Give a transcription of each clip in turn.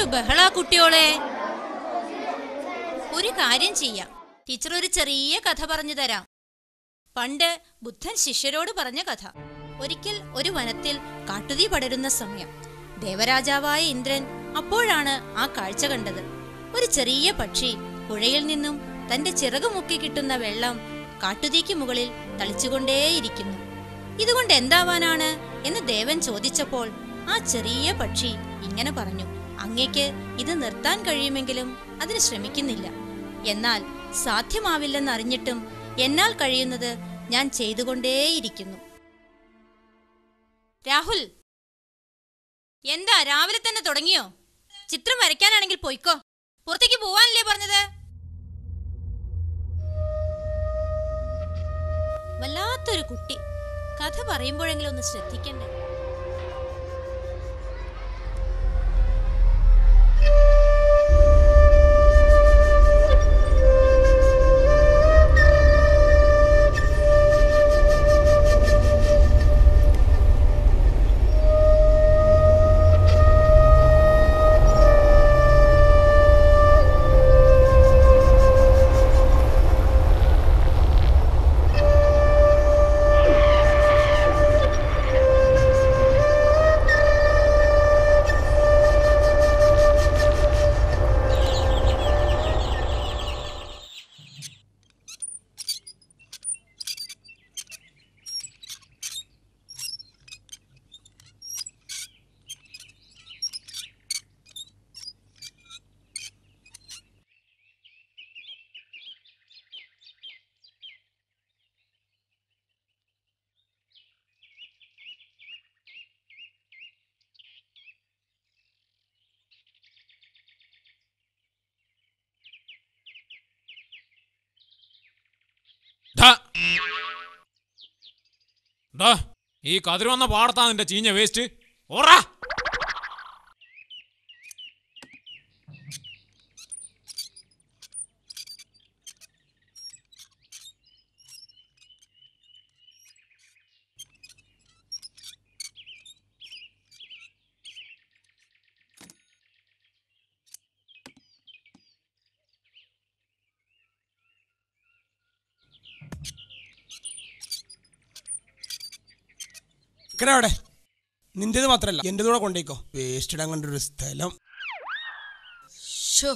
ബഹളാ കുട്ടിയോളെ ഒരു കാര്യം ചെയ്യാം ടീച്ചർ ഒരു ചെറിയ കഥ പറഞ്ഞു തരാം പണ്ട് ബുദ്ധൻ ശിഷ്യരോട് പറഞ്ഞ കഥ ഒരിക്കൽ ഒരു വനത്തിൽ കാട്ടുതീ പടരുന്ന സമയം ദേവരാജാവായ ഇന്ദ്രൻ അപ്പോഴാണ് ആ കാഴ്ച കണ്ടത് ഒരു ചെറിയ പക്ഷി പുഴയിൽ നിന്നും തന്റെ ചിറക് മുക്കി കിട്ടുന്ന വെള്ളം കാട്ടുതീക്ക് മുകളിൽ തളിച്ചുകൊണ്ടേയിരിക്കുന്നു ഇതുകൊണ്ട് എന്താവാനാണ് എന്ന് ദേവൻ ചോദിച്ചപ്പോൾ ആ ചെറിയ പക്ഷി ഇങ്ങനെ പറഞ്ഞു അങ്ങേക്ക് ഇത് നിർത്താൻ കഴിയുമെങ്കിലും അതിന് ശ്രമിക്കുന്നില്ല എന്നാൽ സാധ്യമാവില്ലെന്നറിഞ്ഞിട്ടും എന്നാൽ കഴിയുന്നത് ഞാൻ ചെയ്തുകൊണ്ടേയിരിക്കുന്നു രാഹുൽ എന്താ രാവിലെ തന്നെ തുടങ്ങിയോ ചിത്രം വരയ്ക്കാനാണെങ്കിൽ പോയിക്കോ പുറത്തേക്ക് പോവാനല്ലേ പറഞ്ഞത് വല്ലാത്തൊരു കുട്ടി കഥ പറയുമ്പോഴെങ്കിലും ഒന്ന് ശ്രദ്ധിക്കണ്ടേ ദാ. ദാ, ഈ കതിര് വന്ന പാടത്താ നിന്റെ ചീഞ്ഞ വേസ്റ്റ് ഓറാ ഇക്കടെ അവിടെ നിന്റേത് മാത്രല്ല എന്റേത് കൂടെ കൊണ്ടേക്കോ വേസ്റ്റ് ഇടാൻ കണ്ടൊരു സ്ഥലം ഷോ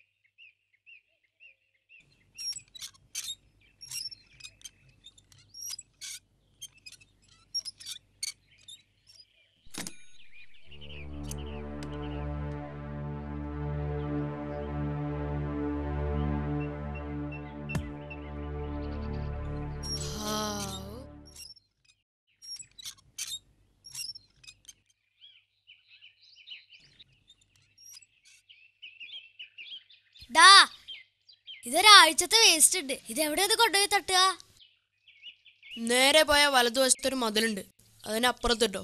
ഡാ ഇതൊരാഴ്ചത്തെ വേസ്റ്റ് ഉണ്ട് ഇത് എവിടെ ഇത് കൊണ്ടുപോയി തട്ടുക നേരെ പോയ വലതുവശത്തൊരു മതിലുണ്ട് അതിനപ്പുറത്തിട്ടോ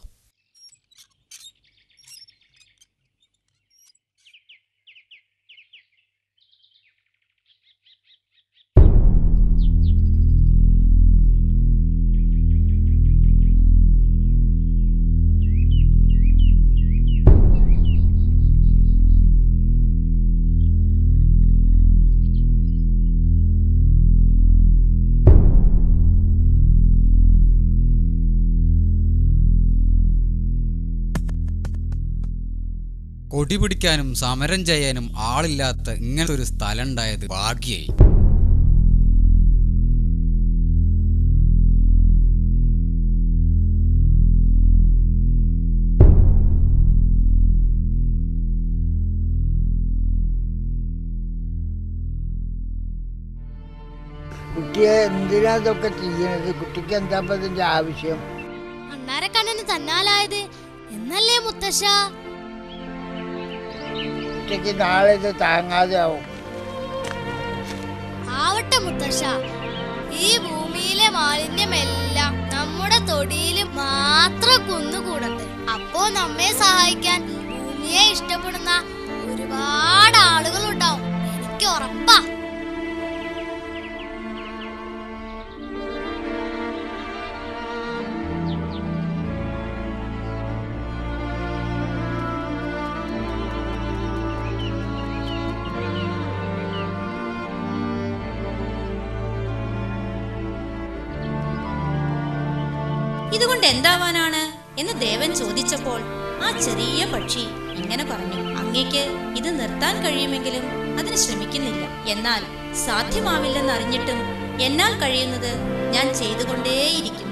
കൊടി പിടിക്കാനും സമരം ചെയ്യാനും ആളില്ലാത്ത ഇങ്ങനത്തെ ഒരു സ്ഥലം ഉണ്ടായത് ഭാഗ്യായി കുട്ടിയെ എന്തിനാ ഇതൊക്കെ ചെയ്യണത് കുട്ടിക്ക് എന്താ ഇപ്പൊ ഇതിന്റെ ആവശ്യം അണ്ണാരെ കണ്ണിന് തന്നാലായത് എന്നല്ലേ മുത്തശ്ശ കുട്ടിക്ക് നാളെ ഇത് താങ്ങാതെ ആവും ആവട്ടെ മുത്തശ്ശ ഈ ഭൂമിയിലെ മാലിന്യമെല്ലാം നമ്മുടെ തൊടിയിൽ മാത്രം കുന്നുകൂടട്ടെ അപ്പോ നമ്മെ സഹായിക്കാൻ ഭൂമിയെ ഇഷ്ടപ്പെടുന്ന ഒരുപാട് ആളുകൾ ഉണ്ടാവും എനിക്ക് ഉറപ്പാ ഇതുകൊണ്ട് എന്താവാനാണ് എന്ന് ദേവൻ ചോദിച്ചപ്പോൾ ആ ചെറിയ പക്ഷി ഇങ്ങനെ പറഞ്ഞു അങ്ങേക്ക് ഇത് നിർത്താൻ കഴിയുമെങ്കിലും അതിന് ശ്രമിക്കുന്നില്ല എന്നാൽ സാധ്യമാവില്ലെന്നറിഞ്ഞിട്ടും എന്നാൽ കഴിയുന്നത് ഞാൻ ചെയ്തുകൊണ്ടേയിരിക്കും